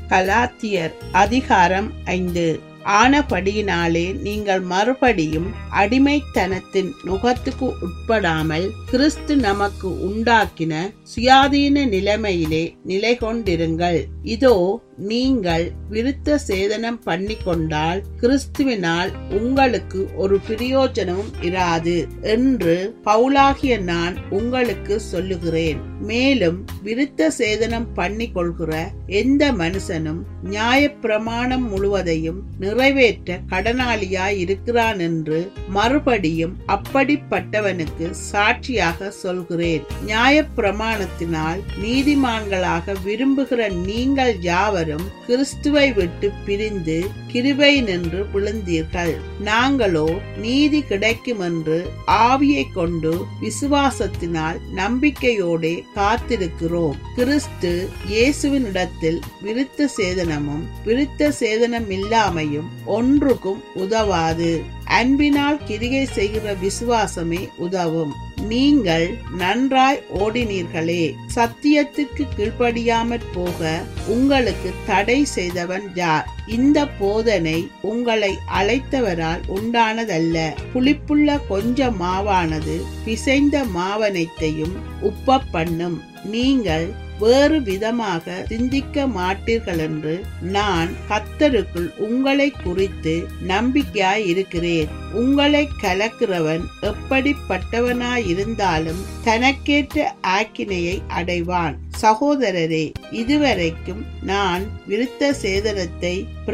கலாத்தியர் அதிகாரம் ஐந்து ஆனபடியினாலே நீங்கள் மறுபடியும் அடிமைத்தனத்தின் நுகத்துக்கு உட்படாமல் கிறிஸ்து நமக்கு உண்டாக்கின சுயாதீன நிலைமையிலே நிலை கொண்டிருங்கள் இதோ நீங்கள் விருத்த சேதனம் பண்ணிக்கொண்டால் கிறிஸ்துவினால் உங்களுக்கு ஒரு பிரயோஜனமும் இராது என்று பவுலாகிய நான் உங்களுக்கு சொல்லுகிறேன் மேலும் விருத்த சேதனம் பண்ணிக்கொள்கிற எந்த மனுஷனும் நியாயப்பிரமாணம் முழுவதையும் நிறைவேற்ற கடனாளியாய் இருக்கிறான் என்று மறுபடியும் அப்படிப்பட்டவனுக்கு சாட்சியாக சொல்கிறேன் நியாயப்பிரமாணத்தினால் நீதிமான்களாக விரும்புகிற நீங்கள் யாவரும் கிறிஸ்துவை விட்டு பிரிந்து கிருபை நின்று விழுந்தீர்கள் நாங்களோ நீதி கிடைக்கும் என்று ஆவியை கொண்டு விசுவாசத்தினால் நம்பிக்கையோடே காத்திருக்கிறோம் கிறிஸ்து இயேசுவினிடத்தில் விருத்த சேதனமும் விருத்த சேதனம் இல்லாமையும் ஒன்றுக்கும் உதவாது அன்பினால் கிரிகை செய்கிற விசுவாசமே உதவும் நீங்கள் நன்றாய் ஓடினீர்களே சத்தியத்துக்கு கீழ்ப்படியாமற் போக உங்களுக்கு தடை செய்தவன் யார் இந்த போதனை உங்களை அழைத்தவரால் உண்டானதல்ல புளிப்புள்ள கொஞ்ச மாவானது பிசைந்த மாவனைத்தையும் உப்ப பண்ணும் நீங்கள் வேறு விதமாக சிந்திக்க மாட்டீர்கள் என்று நான் கத்தருக்குள் உங்களை குறித்து நம்பிக்கையாய் இருக்கிறேன் உங்களை கலக்கிறவன் எப்படிப்பட்டவனாயிருந்தாலும் தனக்கேற்ற ஆக்கினையை அடைவான் சகோதரரே இதுவரைக்கும் நான் விருத்த சேதனத்தை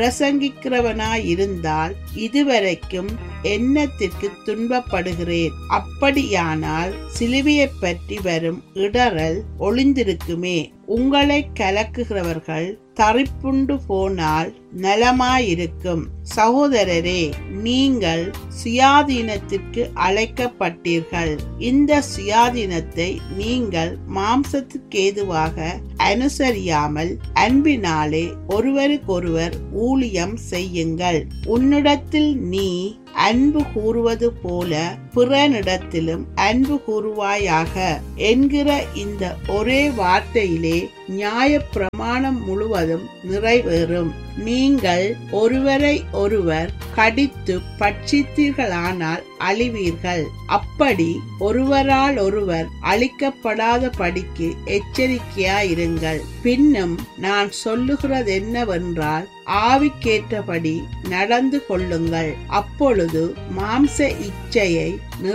பிரசங்கிக்கிறவனாயிருந்தால் இதுவரைக்கும் எண்ணத்திற்கு துன்பப்படுகிறேன் அப்படியானால் சிலுவையை பற்றி வரும் இடறல் ஒளிந்திருக்குமே உங்களை கலக்குகிறவர்கள் தரிப்புண்டு போனால் நலமாயிருக்கும் சகோதரரே நீங்கள் சுயாதீனத்திற்கு அழைக்கப்பட்டீர்கள் இந்த சுயாதீனத்தை நீங்கள் மாம்சத்துக்கு ஏதுவாக அனுசரியாமல் அன்பினாலே ஒருவருக்கொருவர் ஊழியம் செய்யுங்கள் உன்னிடத்தில் நீ அன்பு கூறுவது போல பிறனிடத்திலும் அன்பு கூறுவாயாக என்கிற இந்த ஒரே வார்த்தையிலே நியாய பிரமாணம் முழுவதும் நிறைவேறும் நீங்கள் ஒருவரை ஒருவர் கடித்து பட்சித்தீர்களானால் அழிவீர்கள் அப்படி ஒருவரால் ஒருவர் அழிக்கப்படாத படிக்கு எச்சரிக்கையாயிருங்கள் பின்னும் நான் சொல்லுகிறது என்னவென்றால் ஆவிக்கேற்றபடி நடந்து கொள்ளுங்கள் அப்பொழுது மாம்ச இச்சையை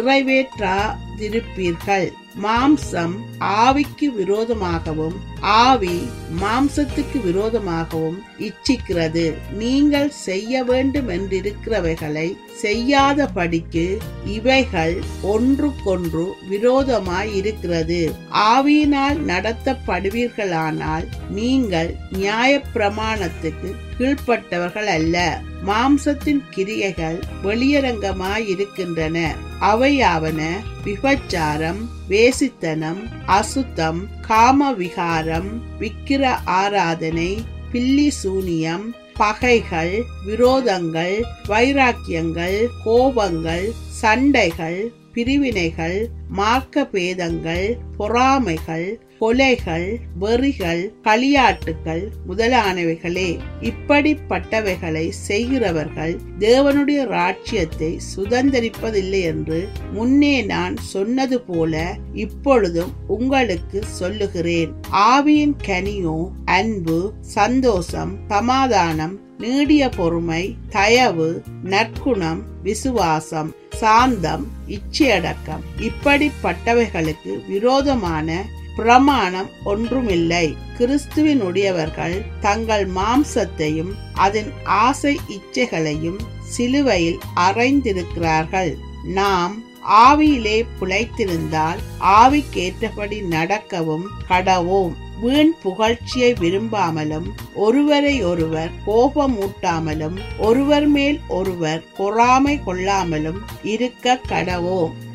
நிறைவேற்றாதிருப்பீர்கள் மாம்சம் ஆவிக்கு விரோதமாகவும் ஆவி மாம்சத்துக்கு விரோதமாகவும் இச்சிக்கிறது நீங்கள் செய்ய வேண்டும் என்றிருக்கிறவைகளை செய்யாதபடிக்கு இவைகள் ஒன்றுக்கொன்று விரோதமாய் இருக்கிறது ஆவியினால் நடத்தப்படுவீர்களானால் நீங்கள் நியாய பிரமாணத்துக்கு கீழ்ப்பட்டவர்கள் அல்ல மாம்சத்தின் கிரியைகள் வெளியரங்கமாயிருக்கின்றன அவையாவன விபச்சாரம் வேசித்தனம் அசுத்தம் காமவிகாரம் விக்கிர ஆராதனை பில்லி சூனியம் பகைகள் விரோதங்கள் வைராக்கியங்கள் கோபங்கள் சண்டைகள் பிரிவினைகள் மார்க்க பேதங்கள் பொறாமைகள் கொலைகள் வெறிகள் களியாட்டுகள் முதலானவைகளே இப்படிப்பட்டவைகளை செய்கிறவர்கள் தேவனுடைய ராட்சியத்தை சுதந்திரிப்பதில்லை என்று முன்னே நான் சொன்னது போல இப்பொழுதும் உங்களுக்கு சொல்லுகிறேன் ஆவியின் கனியோ அன்பு சந்தோஷம் சமாதானம் நீடிய பொறுமை தயவு நற்குணம் விசுவாசம் சாந்தம் இச்சையடக்கம் இப்படிப்பட்டவைகளுக்கு விரோதமான பிரமாணம் ஒன்றுமில்லை கிறிஸ்துவினுடையவர்கள் தங்கள் மாம்சத்தையும் அதன் ஆசை இச்சைகளையும் சிலுவையில் அறைந்திருக்கிறார்கள் நாம் ஆவியிலே புழைத்திருந்தால் ஆவிக்கேற்றபடி நடக்கவும் கடவோம் வீண் புகழ்ச்சியை விரும்பாமலும் ஒருவரை ஒருவர் கோபமூட்டாமலும் ஒருவர் மேல் ஒருவர் பொறாமை கொள்ளாமலும் இருக்க கடவோம்